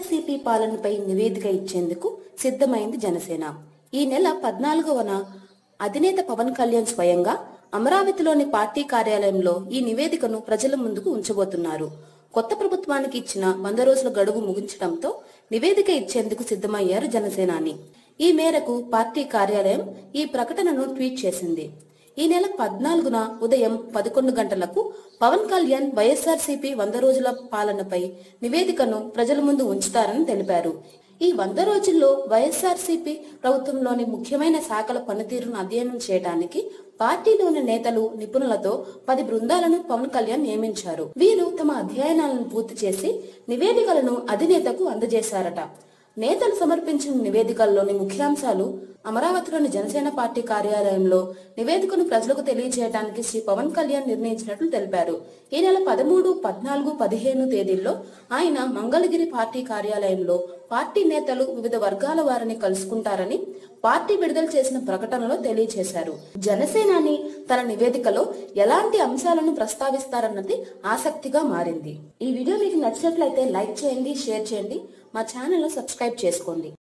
వైఎస్ఆర్సీపీ పాలనపై నివేదిక ఇచ్చేందుకు సిద్ధమైంది జనసేన ఈ నెల పద్నాలుగవన అధినేత పవన్ కళ్యాణ్ స్వయంగా అమరావతిలోని పార్టీ కార్యాలయంలో ఈ నివేదికను ప్రజల ముందుకు ఉంచబోతున్నారు కొత్త ప్రభుత్వానికి ఇచ్చిన వంద రోజుల గడువు ముగించడంతో నివేదిక ఇచ్చేందుకు సిద్ధమయ్యారు జనసేనాని ఈ మేరకు పార్టీ కార్యాలయం ఈ ప్రకటనను ట్వీట్ చేసింది ఈ నెల పద్నాలుగున ఉదయం పదకొండు గంటలకు పవన్ కళ్యాణ్ వైఎస్ఆర్సీపీ వంద రోజుల పాలనపై నివేదికను ప్రజల ముందు ఉంచుతారని తెలిపారు ఈ వంద రోజుల్లో వైఎస్ఆర్సీపీ ప్రభుత్వంలోని ముఖ్యమైన శాఖల పనితీరును అధ్యయనం చేయడానికి పార్టీలోని నేతలు నిపుణులతో పది బృందాలను పవన్ కళ్యాణ్ నియమించారు వీరు తమ అధ్యయనాలను పూర్తి చేసి నివేదికలను అధినేతకు అందజేశారట నేతలు సమర్పించిన నివేదికల్లోని ముఖ్యాంశాలు అమరావతిలోని జనసేన పార్టీ కార్యాలయంలో నివేదికను ప్రజలకు తెలియజేయడానికి శ్రీ పవన్ కళ్యాణ్ నిర్ణయించినట్లు తెలిపారు ఈ నెల పదమూడు పద్నాలుగు పదిహేను తేదీల్లో ఆయన మంగళగిరి పార్టీ కార్యాలయంలో పార్టీ నేతలు వివిధ వర్గాల వారిని కలుసుకుంటారని పార్టీ విడుదల చేసిన ప్రకటనలో తెలియజేశారు జనసేనాని తన నివేదికలో ఎలాంటి అంశాలను ప్రస్తావిస్తారన్నది ఆసక్తిగా మారింది ఈ వీడియో మీకు నచ్చినట్లయితే లైక్ చేయండి షేర్ చేయండి మా ఛానల్ సబ్స్క్రైబ్ చేసుకోండి